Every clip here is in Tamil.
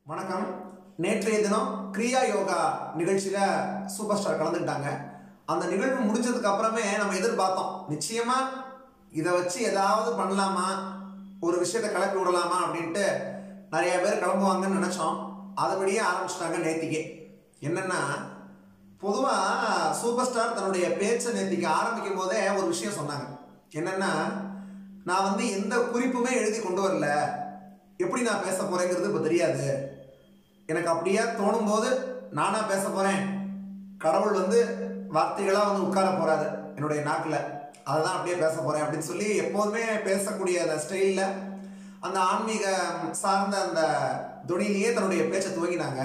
வணக்கம் நேற்றைய தினம் கிரியா யோகா நிகழ்ச்சியில சூப்பர் ஸ்டார் கலந்துக்கிட்டாங்க அந்த நிகழ்வு முடிஞ்சதுக்கு அப்புறமே நம்ம எதிர்பார்த்தோம் நிச்சயமா இதை வச்சு ஏதாவது பண்ணலாமா ஒரு விஷயத்தை கிளப்பி விடலாமா அப்படின்ட்டு நிறைய பேர் கிளம்புவாங்கன்னு நினைச்சோம் அதுபடியே ஆரம்பிச்சிட்டாங்க நேத்திக்கு என்னன்னா பொதுவாக சூப்பர் ஸ்டார் தன்னுடைய பேச்சை நேத்திக்கு ஆரம்பிக்கும் போதே ஒரு விஷயம் சொன்னாங்க என்னன்னா நான் வந்து எந்த குறிப்புமே எழுதி கொண்டு வரல எப்படி நான் பேச போறேங்கிறது இப்போ தெரியாது எனக்கு அப்படியே தோணும் போது நானா பேச போறேன் கடவுள் வந்து வார்த்தைகளா வந்து உட்கார போறாரு என்னுடைய நாக்கில் அதை தான் அப்படியே பேச போறேன் அப்படின்னு சொல்லி எப்போதுமே பேசக்கூடிய அந்த ஸ்டைலில் அந்த ஆன்மீக சார்ந்த அந்த துணியிலேயே தன்னுடைய பேச்சை துவங்கினாங்க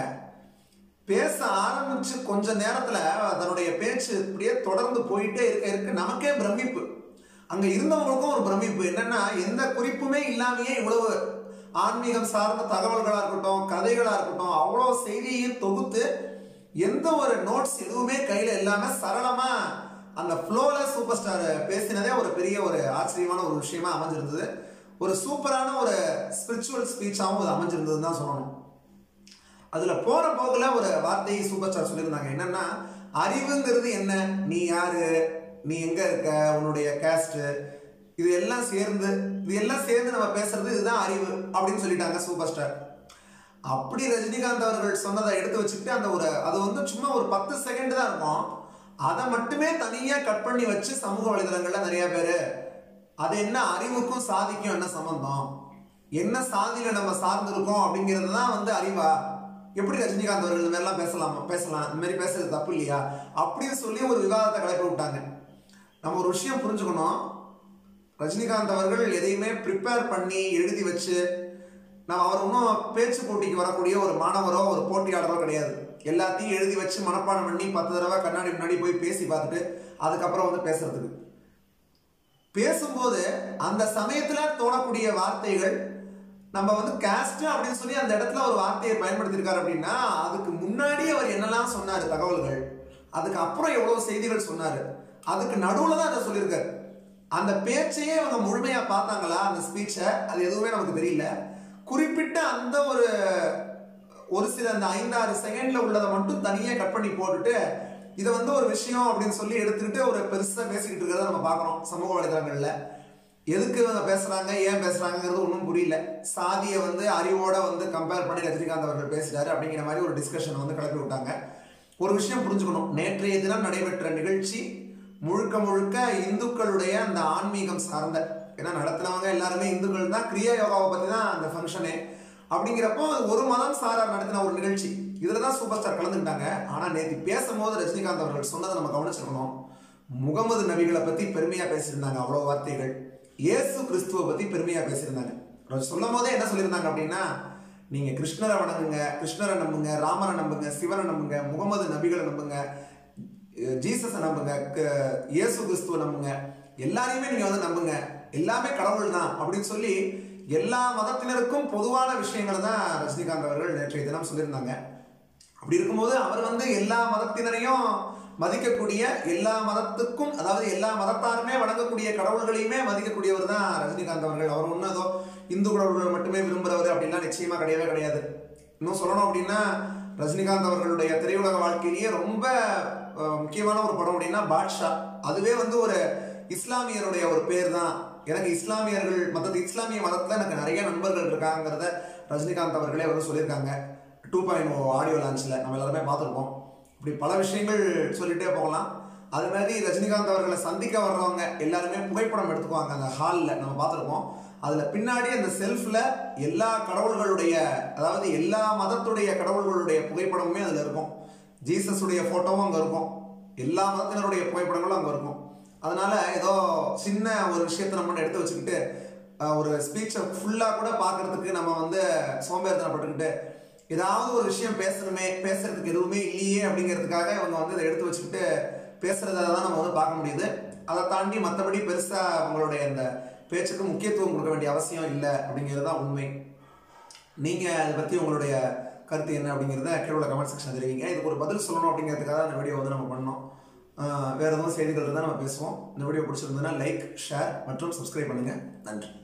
பேச ஆரம்பிச்சு கொஞ்ச நேரத்துல தன்னுடைய பேச்சு இப்படியே தொடர்ந்து போயிட்டே இருக்க இருக்க நமக்கே பிரமிப்பு அங்க இருந்தவங்களுக்கும் ஒரு பிரமிப்பு என்னன்னா எந்த குறிப்புமே இல்லாமையே இவ்வளவு ஆன்மீகம் சார்ந்த தகவல்களா இருக்கட்டும் கதைகளா இருக்கட்டும் அவ்வளோ செய்தியையும் தொகுத்து எந்த ஒரு நோட்ஸ் எதுவுமே கையில இல்லாம சரளமா அந்த ஃப்ளோல சூப்பர் ஸ்டார் பேசினதே ஒரு பெரிய ஒரு ஆச்சரியமான ஒரு விஷயமா அமைஞ்சிருந்தது ஒரு சூப்பரான ஒரு ஸ்பிரிச்சுவல் ஸ்பீச்சாகவும் அது அமைஞ்சிருந்ததுன்னு தான் சொல்லணும் அதுல போற போக்குல ஒரு வார்த்தையை சூப்பர் ஸ்டார் சொல்லியிருந்தாங்க என்னன்னா அறிவுங்கிறது என்ன நீ யாரு நீ எங்க இருக்க உன்னுடைய கேஸ்ட் இது எல்லாம் சேர்ந்து இது எல்லாம் சேர்ந்து நம்ம பேசுறது இதுதான் அறிவு அப்படின்னு சொல்லிட்டாங்க சூப்பர் ஸ்டார் அப்படி ரஜினிகாந்த் அவர்கள் சொன்னதை எடுத்து வச்சுக்கிட்டு அந்த ஒரு அது வந்து சும்மா ஒரு பத்து செகண்ட் தான் இருக்கும் அதை மட்டுமே தனியா கட் பண்ணி வச்சு சமூக வலைதளங்கள்ல நிறைய பேர் அது என்ன அறிவுக்கும் சாதிக்கும் என்ன சம்பந்தம் என்ன சாதியில நம்ம சார்ந்திருக்கோம் அப்படிங்கிறது தான் வந்து அறிவா எப்படி ரஜினிகாந்த் அவர்கள் இந்த மாதிரிலாம் பேசலாமா பேசலாம் இந்த மாதிரி பேசுறது தப்பு இல்லையா அப்படின்னு சொல்லி ஒரு விவாதத்தை கிளப்பி விட்டாங்க நம்ம ஒரு விஷயம் புரிஞ்சுக்கணும் ரஜினிகாந்த் அவர்கள் எதையுமே ப்ரிப்பேர் பண்ணி எழுதி வச்சு நம்ம அவர் இன்னும் பேச்சு போட்டிக்கு வரக்கூடிய ஒரு மாணவரோ ஒரு போட்டியாளரோ கிடையாது எல்லாத்தையும் எழுதி வச்சு மனப்பாடம் பண்ணி பத்து தடவை கண்ணாடி முன்னாடி போய் பேசி பார்த்துட்டு அதுக்கப்புறம் வந்து பேசுறதுக்கு பேசும்போது அந்த சமயத்துல தோணக்கூடிய வார்த்தைகள் நம்ம வந்து கேஸ்ட் அப்படின்னு சொல்லி அந்த இடத்துல ஒரு வார்த்தையை பயன்படுத்தியிருக்காரு அப்படின்னா அதுக்கு முன்னாடி அவர் என்னெல்லாம் சொன்னாரு தகவல்கள் அதுக்கு அப்புறம் எவ்வளவு செய்திகள் சொன்னாரு அதுக்கு நடுவுல தான் அதை சொல்லியிருக்காரு அந்த பேச்சையே அவங்க முழுமையா பார்த்தாங்களா அந்த ஸ்பீச்சை அது எதுவுமே நமக்கு தெரியல குறிப்பிட்ட அந்த ஒரு ஒரு சில அந்த ஐந்தாறு செகண்ட்ல உள்ளதை மட்டும் தனியாக கட் பண்ணி போட்டுட்டு இதை வந்து ஒரு விஷயம் அப்படின்னு சொல்லி எடுத்துக்கிட்டு ஒரு பெருசாக பேசிக்கிட்டு இருக்கிறத நம்ம பார்க்குறோம் சமூக வலைதளங்கள்ல எதுக்கு இவங்க பேசுறாங்க ஏன் பேசுறாங்கிறது ஒன்றும் புரியல சாதியை வந்து அறிவோட வந்து கம்பேர் பண்ணி ரஜினிகாந்த் அவர்கள் பேசுறாரு அப்படிங்கிற மாதிரி ஒரு டிஸ்கஷன் வந்து கிளப்பி விட்டாங்க ஒரு விஷயம் புரிஞ்சுக்கணும் நேற்றைய தினம் நடைபெற்ற நிகழ்ச்சி முழுக்க முழுக்க இந்துக்களுடைய அந்த ஆன்மீகம் சார்ந்த ஏன்னா நடத்தினவங்க எல்லாருமே இந்துக்கள் தான் கிரியா யோகாவை பத்தி தான் அந்த ஃபங்க்ஷனே அப்படிங்கிறப்போ ஒரு மதம் சாரா நடத்தின ஒரு நிகழ்ச்சி இதுல தான் சூப்பர் ஸ்டார் கலந்துக்கிட்டாங்க ஆனா நேற்று பேசும்போது ரஜினிகாந்த் அவர்கள் சொன்னதை நம்ம கவனிச்சிருக்கணும் முகமது நபிகளை பத்தி பெருமையா பேசியிருந்தாங்க அவ்வளவு வார்த்தைகள் இயேசு கிறிஸ்துவை பத்தி பெருமையா பேசியிருந்தாங்க அவர் சொல்லும் போதே என்ன சொல்லியிருந்தாங்க அப்படின்னா நீங்க கிருஷ்ணரை வணங்குங்க கிருஷ்ணரை நம்புங்க ராமரை நம்புங்க சிவனை நம்புங்க முகமது நபிகளை நம்புங்க ஜீசஸை நம்புங்க க- இயேசு கிறிஸ்துவை நம்புங்க எல்லாரையுமே நீங்க வந்து நம்புங்க எல்லாமே கடவுள் தான் அப்படின்னு சொல்லி எல்லா மதத்தினருக்கும் பொதுவான விஷயங்களை தான் ரஜினிகாந்த் அவர்கள் நேற்றைய தினம் சொல்லியிருந்தாங்க அப்படி இருக்கும்போது அவர் வந்து எல்லா மதத்தினரையும் மதிக்கக்கூடிய எல்லா மதத்துக்கும் அதாவது எல்லா மதத்தாருமே வணங்கக்கூடிய கடவுள்களையுமே மதிக்கக்கூடியவர் தான் ரஜினிகாந்த் அவர்கள் அவர் ஒன்றும் ஏதோ இந்து கடவுள்கள் மட்டுமே விரும்புறவர் அப்படின்லாம் நிச்சயமா கிடையவே கிடையாது இன்னும் சொல்லணும் அப்படின்னா ரஜினிகாந்த் அவர்களுடைய திரையுலக வாழ்க்கையிலேயே ரொம்ப அஹ், முக்கியமான ஒரு படம் அப்படின்னா பாட்ஷா அதுவே வந்து ஒரு இஸ்லாமியருடைய ஒரு பேர் தான் எனக்கு இஸ்லாமியர்கள் மற்ற இஸ்லாமிய மதத்தில் எனக்கு நிறைய நண்பர்கள் இருக்காங்கிறத ரஜினிகாந்த் அவர்களே வந்து சொல்லியிருக்காங்க டூ பாயிண்ட் ஓ ஆடியோ லான்ச்சில் நம்ம எல்லாருமே பார்த்துருப்போம் இப்படி பல விஷயங்கள் சொல்லிட்டே போகலாம் அது மாதிரி ரஜினிகாந்த் அவர்களை சந்திக்க வர்றவங்க எல்லாருமே புகைப்படம் எடுத்துக்குவாங்க அந்த ஹாலில் நம்ம பார்த்துருப்போம் அதில் பின்னாடி அந்த செல்ஃபில் எல்லா கடவுள்களுடைய அதாவது எல்லா மதத்துடைய கடவுள்களுடைய புகைப்படமுமே அதில் இருக்கும் ஜீசஸுடைய ஃபோட்டோவும் அங்கே இருக்கும் எல்லா மதத்தினருடைய புகைப்படங்களும் அங்கே இருக்கும் அதனால ஏதோ சின்ன ஒரு விஷயத்தை நம்ம எடுத்து வச்சுக்கிட்டு அஹ், ஒரு ஸ்பீச்சை ஃபுல்லாக கூட பார்க்கறதுக்கு நம்ம வந்து சோம்பேறித்தனப்பட்டுக்கிட்டு ஏதாவது ஒரு விஷயம் பேசணுமே பேசுறதுக்கு எதுவுமே இல்லையே அப்படிங்கிறதுக்காக இவங்க வந்து இதை எடுத்து வச்சுக்கிட்டு பேசுறத தான் நம்ம வந்து பார்க்க முடியுது அதை தாண்டி மற்றபடி பெருசாக அவங்களுடைய அந்த பேச்சுக்கு முக்கியத்துவம் கொடுக்க வேண்டிய அவசியம் இல்லை அப்படிங்கிறது தான் உண்மை நீங்கள் அதை பற்றி உங்களுடைய கருத்து என்ன அப்படிங்கிறத கீழே உள்ள கமெண்ட் செக்ஷன் தெரிவிங்க இதுக்கு ஒரு பதில் சொல்லணும் அப்படிங்கிறதுக்காக அந்த வீடியோ வந்து நம்ம பண்ணோம் ஆஹ் வேற எதுவும் செய்திகள் இருந்தால் நம்ம பேசுவோம் இந்த வீடியோ பிடிச்சிருந்ததுன்னா லைக் ஷேர் மற்றும் சப்ஸ்கிரைப் பண்ணுங்கள் நன்றி